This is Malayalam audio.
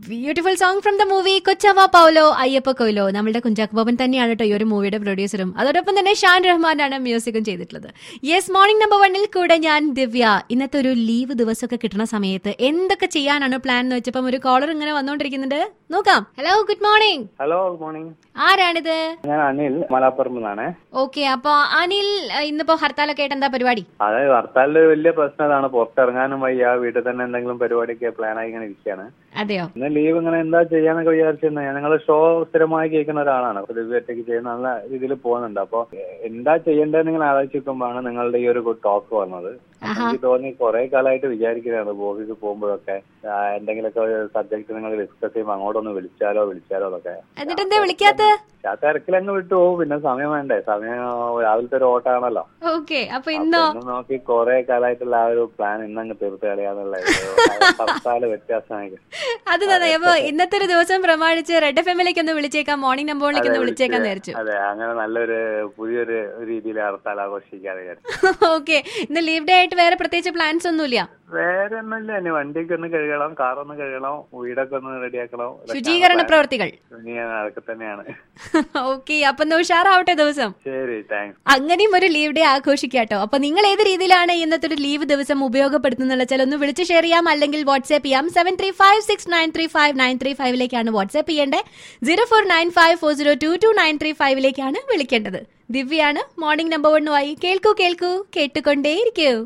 Beautiful song from the movie Kochavva Paulo Ayyappa Coelho നമ്മുടെ കുഞ്ചാക്ക് ബോബൻ തന്നെയാണ് കേട്ടോ ഈ ഒരു മൂവിയുടെ പ്രൊഡ്യൂസറും അതോടൊപ്പം തന്നെ ഷാൻ റഹ്മാനാണ് മ്യൂസിക്കും ചെയ്തിട്ടുള്ളത് യെസ് മോർണിംഗ് നമ്പർ വണ്ണിൽ കൂടെ ഞാൻ ദിവ്യ ഇന്നത്തെ ഒരു ലീവ് ദിവസമൊക്കെ കിട്ടുന്ന സമയത്ത് എന്തൊക്കെ ചെയ്യാനാണ് പ്ലാൻ എന്ന് വെച്ചപ്പം ഒരു കോളർ ഇങ്ങനെ വന്നുകൊണ്ടിരിക്കുന്നുണ്ട് നോക്കാം hello good morning hello good morning ആരാണിത് ഞാൻ അനിൽ മലാപ്പുറം നിന്നാണ് ഓക്കെ അപ്പൊ അനിൽ ഇന്നിപ്പോ ഹർത്താലൊക്കെ ആയിട്ട് എന്താ പരിപാടി അതായത് ഹർത്താലില് വലിയ പ്രശ്നം ഇതാണ് പുറത്തിറങ്ങാനും വയ്യ വീട്ടിൽ തന്നെ എന്തെങ്കിലും പരിപാടിയൊക്കെ പ്ലാൻ ആയി ഇങ്ങനെ ഇരിക്കുകയാണ് അതെയോ ഇന്ന് ലീവ് ഇങ്ങനെ എന്താ ചെയ്യാന്നൊക്കെ വിചാരിച്ചിരുന്നു ഞങ്ങൾ ഷോ സ്ഥിരമായി കേൾക്കുന്ന ഒരാളാണ് അപ്പൊ ദിവ്യ ഒറ്റയ്ക്ക് ചെയ്യുന്ന നല്ല രീതിയിൽ പോകുന്നുണ്ട് അപ്പൊ എന്താ ചെയ്യേണ്ടതെന്ന് ഇങ്ങനെ ആലോചിക്കുമ്പോഴാണ് നിങ്ങളുടെ ഈ ഒരു ടോക്ക് വന്നത് അപ്പൊ എനിക്ക് തോന്നി കുറെ കാലമായിട്ട് വിചാരിക്കുന്നതാണ് ഓഫീസിൽ പോകുമ്പോഴൊക്കെ ആ, എന്തെങ്കിലുമൊക്കെ ഒരു സബ്ജക്ട് നിങ്ങൾ ഡിസ്കസ് ചെയ്യുമ്പോൾ അങ്ങോട്ടൊന്ന് വിളിച്ചാലോ വിളിച്ചാലോ എന്നൊക്കെ എന്നിട്ട് എന്താ വിളിക്കാത്ത പക്ഷെ ആ തിരക്കിലങ്ങ് വിട്ടു പോകും പിന്നെ സമയം വേണ്ടേ സമയം രാവിലത്തെ ഒരു ഓട്ടാണല്ലോ ഓക്കെ അപ്പൊ അപ്പൊ ഇന്നോ ഇന്ന് നോക്കി കുറെ കാലമായിട്ടുള്ള ആ ഒരു പ്ലാൻ ഇന്നങ്ങ് തീർത്ത് കളയാന്നുള്ള ഹർത്താല് വ്യത്യാസമായി അത് നന്നായി അപ്പൊ ഇന്നത്തെ ഒരു ദിവസം പ്രമാണിച്ച് റെഡ് എഫ് എമ്മിലേക്ക് ഒന്ന് വിളിച്ചേക്കാം മോർണിംഗ് നമ്പറിലേക്ക് ഒന്ന് വിളിച്ചേക്കാൻ വിചാരിച്ചു അതെ അങ്ങനെ നല്ലൊരു പുതിയൊരു രീതിയിൽ ഹർത്താൽ ആഘോഷിക്കാതെ വിചാരിച്ചു ഓക്കെ ഇന്ന് ലീവ് ഡേ ആയിട്ട് വേറെ പ്രത്യേകിച്ച് പ്ലാൻസ് ഒന്നുമില്ല വേറെ ഒന്നുമില്ല ഇനി വണ്ടിയൊക്കെ ഒന്ന് കഴുകണം കാറൊന്ന് കഴുകണം വീടൊക്കെ ഒന്ന് റെഡിയാക്കണം ഇതൊക്കെയാണ് ശുചീകരണ plan. പ്രവർത്തികൾ ഇനി അതൊക്കെ തന്നെയാണ് ഓക്കെ അപ്പൊ ഒന്ന് ഉഷാറാവട്ടെ ദിവസം ശരി താങ്ക്സ് അങ്ങനെയും ഒരു ലീവ് ഡേ ആഘോഷിക്കാട്ടോ അപ്പൊ നിങ്ങൾ ഏത് രീതിയിലാണ് ഇന്നത്തെ ഒരു ലീവ് ദിവസം ഉപയോഗപ്പെടുത്തുന്നുള്ള വെച്ചാൽ ഒന്ന് വിളിച്ച് ഷെയർ ചെയ്യാം അല്ലെങ്കിൽ വാട്സ്ആപ്പ് ചെയ്യാം seven three five six nine three five nine three ഫൈവിലേക്കാണ് വാട്സ്ആപ്പ് ചെയ്യേണ്ടത് zero four nine five four zero two two nine three ഫൈവിലേക്കാണ് വിളിക്കേണ്ടത് ദിവ്യയാണ് മോർണിംഗ് നമ്പർ വണ്ണുമായി കേൾക്കൂ കേൾക്കൂ കേട്ടുകൊണ്ടേയിരിക്കൂ